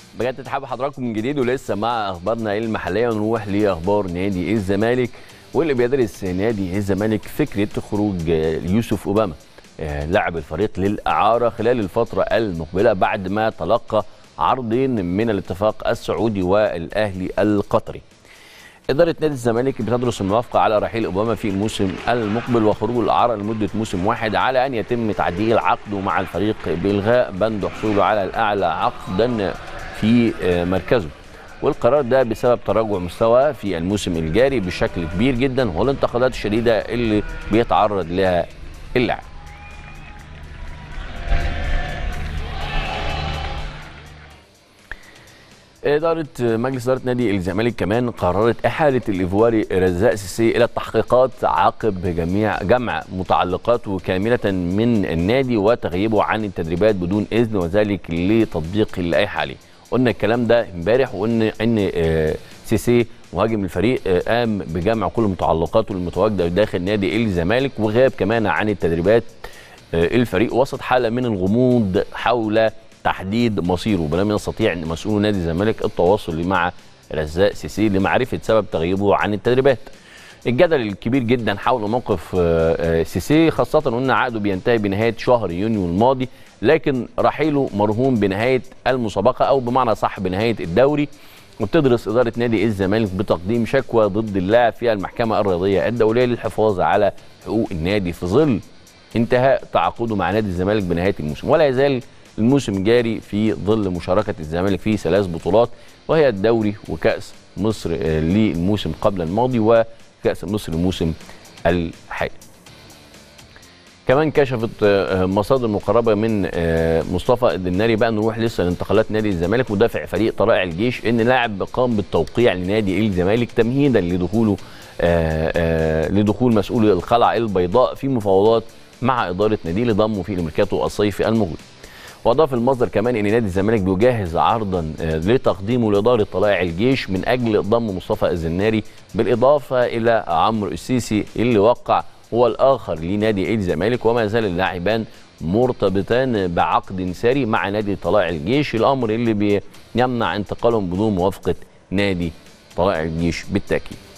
بجد تتحب حضراتكم من جديد ولسه مع اخبارنا المحليه ونروح لاخبار نادي الزمالك واللي بيدرس نادي الزمالك فكره خروج يوسف اوباما لاعب الفريق للاعاره خلال الفتره المقبله بعد ما تلقى عرضين من الاتفاق السعودي والاهلي القطري. إدارة نادي الزمالك بتدرس الموافقة على رحيل أوباما في الموسم المقبل وخروجه الإعارة لمدة موسم واحد على أن يتم تعديل عقده مع الفريق بإلغاء بند حصوله على الأعلى عقدا في مركزه. والقرار ده بسبب تراجع مستوى في الموسم الجاري بشكل كبير جدا والانتقادات الشديدة اللي بيتعرض لها اللاعب. إدارة مجلس إدارة نادي الزمالك كمان قررت إحالة الإيفواري رزاق سيسي إلى التحقيقات عقب جميع جمع متعلقاته كاملة من النادي وتغييبه عن التدريبات بدون إذن وذلك لتطبيق اللائحة عليه. قلنا الكلام ده امبارح وقلنا إن سيسي مهاجم الفريق قام بجمع كل متعلقاته المتواجدة داخل نادي الزمالك وغاب كمان عن التدريبات الفريق وسط حالة من الغموض حول تحديد مصيره ولم يستطيع مسؤول نادي الزمالك التواصل مع رزاق سيسي لمعرفه سبب تغييبه عن التدريبات. الجدل الكبير جدا حول موقف سيسي خاصه ان عقده بينتهي بنهايه شهر يونيو الماضي لكن رحيله مرهون بنهايه المسابقه او بمعنى صح بنهايه الدوري وبتدرس اداره نادي الزمالك بتقديم شكوى ضد اللاعب في المحكمه الرياضيه الدوليه للحفاظ على حقوق النادي في ظل انتهاء تعاقده مع نادي الزمالك بنهايه الموسم ولا يزال الموسم جاري في ظل مشاركة الزمالك في ثلاث بطولات وهي الدوري وكأس مصر للموسم قبل الماضي وكأس مصر الموسم الحالي. كمان كشفت مصادر مقربة من مصطفى الدناري بقى نروح لسه لانتقالات نادي الزمالك مدافع فريق طلائع الجيش ان لاعب قام بالتوقيع لنادي الزمالك تمهيدا لدخوله لدخول مسؤول القلعة البيضاء في مفاوضات مع إدارة نادي لضمه في الميركاتو الصيفي المقبل. واضاف المصدر كمان ان نادي الزمالك بيجهز عرضا لتقديمه لاداره طلائع الجيش من اجل ضم مصطفى الزناري بالاضافه الى عمرو السيسي اللي وقع هو الاخر لنادي الزمالك وما زال اللاعبان مرتبطان بعقد ساري مع نادي طلائع الجيش الامر اللي بيمنع انتقالهم بدون موافقه نادي طلائع الجيش بالتاكيد